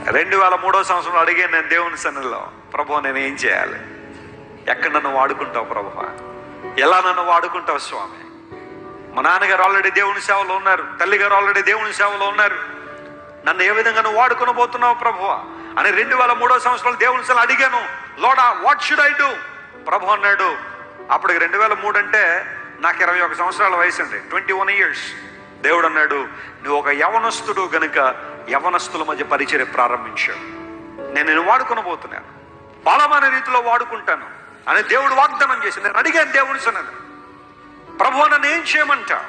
రెండు వేల మూడో సంవత్సరంలో అడిగాను నేను దేవుని సన్నిధిలో ప్రభు నేను ఏం చేయాలి ఎక్కడ నన్ను వాడుకుంటావు ప్రభు ఎలా నన్ను వాడుకుంటావు స్వామి మా నాన్నగారు ఆల్రెడీ దేవుని సేవలో ఉన్నారు తల్లిగారు ఆల్రెడీ దేవుని సేవలో ఉన్నారు నన్ను ఏ విధంగా నువ్వు వాడుకుని పోతున్నావు ప్రభు అని రెండు వేల మూడో సంవత్సరాలు దేవుని సేవలు అడిగాను Lord what should I do ప్రభు అన్నాడు అప్పటికి రెండు వేల మూడు అంటే నాకు ఇరవై ఒక సంవత్సరాల వయసు అండి ట్వంటీ వన్ ఇయర్స్ దేవుడు అన్నాడు నువ్వు ఒక యవనస్తుడు గనుక యవనస్తుల మధ్య పరిచయం ప్రారంభించావు నేను నేను వాడుకుని పోతున్నాను బలమైన రీతిలో వాడుకుంటాను అని దేవుడు వాగ్దానం చేసి నేను అడిగాను దేవుని సన్నది ప్రభు నన్ను ఏం చేయమంటావు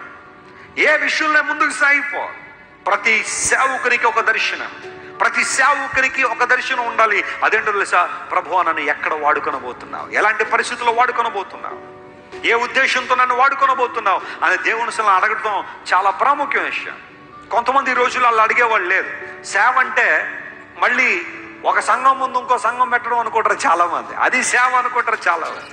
ఏ విషయంలో ముందుకు సాగిపో ప్రతి సేవకునికి ఒక దర్శనం ప్రతి సేవకునికి ఒక దర్శనం ఉండాలి అదేంటో తెలుసా ప్రభు నన్ను ఎక్కడ వాడుకొనబోతున్నావు ఎలాంటి పరిస్థితుల్లో వాడుకొనబోతున్నావు ఏ ఉద్దేశంతో నన్ను వాడుకొనబోతున్నావు అని దేవుని అసలు అడగడం చాలా ప్రాముఖ్యమైన విషయం కొంతమంది ఈ రోజుల్లో వాళ్ళు అడిగేవాళ్ళు లేరు సేవ అంటే మళ్ళీ ఒక సంఘం ముందు ఇంకో సంఘం పెట్టడం అనుకుంటారు చాలా మంది అది సేవ అనుకుంటారు చాలా మంది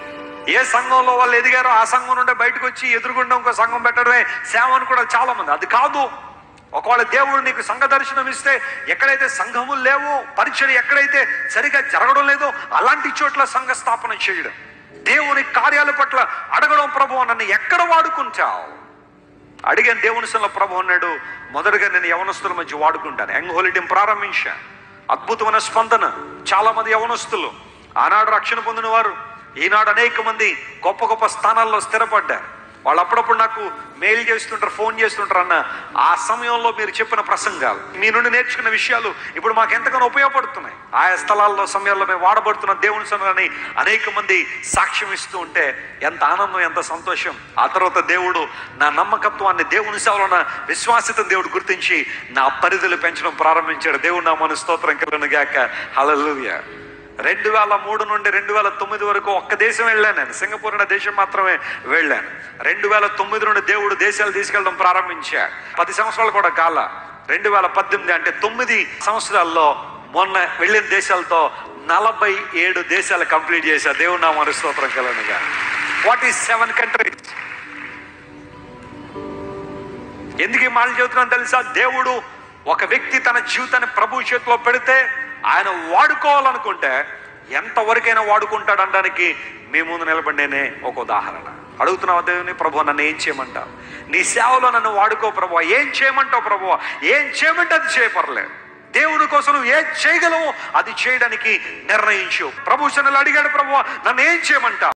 ఏ సంఘంలో వాళ్ళు ఎదిగారో ఆ సంఘం నుండి బయటకు వచ్చి ఎదురుగుండా ఇంకో సంఘం పెట్టడమే సేవ అని కూడా చాలా మంది అది కాదు ఒకవేళ దేవుడు నీకు సంఘ దర్శనం ఇస్తే ఎక్కడైతే సంఘములు లేవో పరిచయం ఎక్కడైతే సరిగా జరగడం లేదో అలాంటి చోట్ల సంఘ స్థాపన చేయడం దేవుని కార్యాల పట్ల అడగడం ప్రభు నన్ను ఎక్కడ వాడుకుంటావు అడిగాను దేవుని సల్ల ప్రభు అన్నాడు మొదటగా నేను యవనస్తుల మధ్య వాడుకుంటాను యంగ్ హోలిడేని ప్రారంభించా అద్భుతమైన స్పందన చాలా మంది యవనస్తులు ఆనాడు రక్షణ పొందిన వారు ఈనాడు అనేక మంది గొప్ప గొప్ప స్థానాల్లో స్థిరపడ్డారు వాళ్ళు అప్పుడప్పుడు నాకు మెయిల్ చేస్తుంటారు ఫోన్ చేస్తుంటారు అన్న ఆ సమయంలో మీరు చెప్పిన ప్రసంగాలు మీ నుండి నేర్చుకున్న విషయాలు ఇప్పుడు మాకు ఎంతగానో ఉపయోగపడుతున్నాయి ఆయా స్థలాల్లో సమయాల్లో మేము వాడబడుతున్న దేవుని సన్నని అనేక మంది సాక్ష్యం ఇస్తూ ఉంటే ఎంత ఆనందం ఎంత సంతోషం ఆ తర్వాత దేవుడు నా నమ్మకత్వాన్ని దేవుని సేవలో నా విశ్వాసిత దేవుడు గుర్తించి నా పరిధులు పెంచడం ప్రారంభించాడు దేవుడు నా మన స్తోత్రం కలను గాక హల్లెలూయా రెండు వేల మూడు నుండి రెండు వేల తొమ్మిది వరకు ఒక్క దేశం వెళ్ళాను నేను సింగపూర్ అనే దేశం మాత్రమే వెళ్ళాను రెండు వేల తొమ్మిది నుండి దేవుడు దేశాలు తీసుకెళ్ళడం ప్రారంభించా పది సంవత్సరాలు కూడా కాల రెండు వేల పద్దెనిమిది అంటే తొమ్మిది సంవత్సరాల్లో మొన్న వెళ్ళిన దేశాలతో నలభై ఏడు దేశాలు కంప్లీట్ చేశా దేవుడు నా మన స్తోత్రం కలనుగా వాట్ ఈస్ సెవెన్ కంట్రీస్ ఎందుకు ఈ మాటలు చెబుతున్నాను తెలుసా దేవుడు ఒక వ్యక్తి తన జీవితాన్ని ప్రభు చేతిలో పెడితే ఆయన వాడుకోవాలనుకుంటే ఎంతవరకైనా వాడుకుంటాడు అనడానికి మీ ముందు నిలబడినేనే ఒక ఉదాహరణ అడుగుతున్నావు దేవుని ప్రభు నన్ను ఏం చేయమంటావు నీ సేవలో నన్ను వాడుకో ప్రభు ఏం చేయమంటావు ప్రభు ఏం చేయమంటే అది చేయపర్లేదు దేవుడి కోసం నువ్వు ఏం చేయగలవో అది చేయడానికి నిర్ణయించు ప్రభు శనలు అడిగాడు ప్రభు నన్ను ఏం చేయమంటావు